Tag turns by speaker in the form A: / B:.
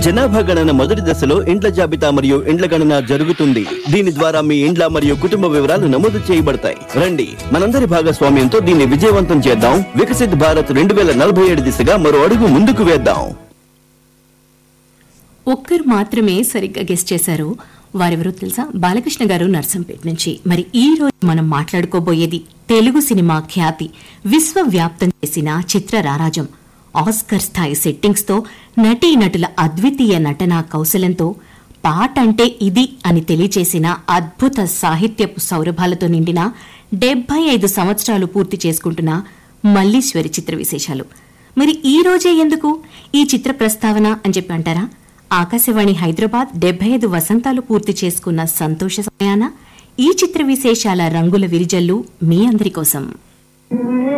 A: జనాభా గణన మొదటి దశలో ఇండ్ల జాబితా మరియు ఇండ్ల గణన జరుగుతుంది దీని ద్వారా మీ ఇండ్ల మరియు కుటుంబ వివరాలు నమోదు చేయబడతాయి రండి మనందరి భాగస్వామ్యంతో దీన్ని విజయవంతం చేద్దాం వికసిత్ భారత్ రెండు వేల నలభై ఏడు దిశగా మరో అడుగు ముందుకు వేద్దాం
B: ఒక్కరు మాత్రమే సరిగ్గా గెస్ట్ చేశారు వారెవరో తెలుసా బాలకృష్ణ గారు నర్సంపేట నుంచి మరి ఈ రోజు మనం మాట్లాడుకోబోయేది తెలుగు సినిమా ఖ్యాతి విశ్వవ్యాప్తం చేసిన చిత్ర రారాజం ఆస్కర్ స్థాయి సెట్టింగ్స్ తో నటీనటుల అద్వితీయ నటనా కౌశలంతో పాట అంటే ఇది అని తెలియచేసిన అద్భుత సాహిత్యపు సౌరభాలతో నిండిన డెబ్బై ఐదు సంవత్సరాలు పూర్తి చేసుకుంటున్న మల్లీశ్వరి చిత్ర విశేషాలు మరి ఈ రోజే ఎందుకు ఈ చిత్ర ప్రస్తావన అని చెప్పి అంటారా ఆకాశవాణి హైదరాబాద్ డెబ్బై ఐదు వసంతాలు పూర్తి చేసుకున్న సంతోష సమయాన ఈ చిత్ర విశేషాల రంగుల విరిజల్లు మీ అందరి కోసం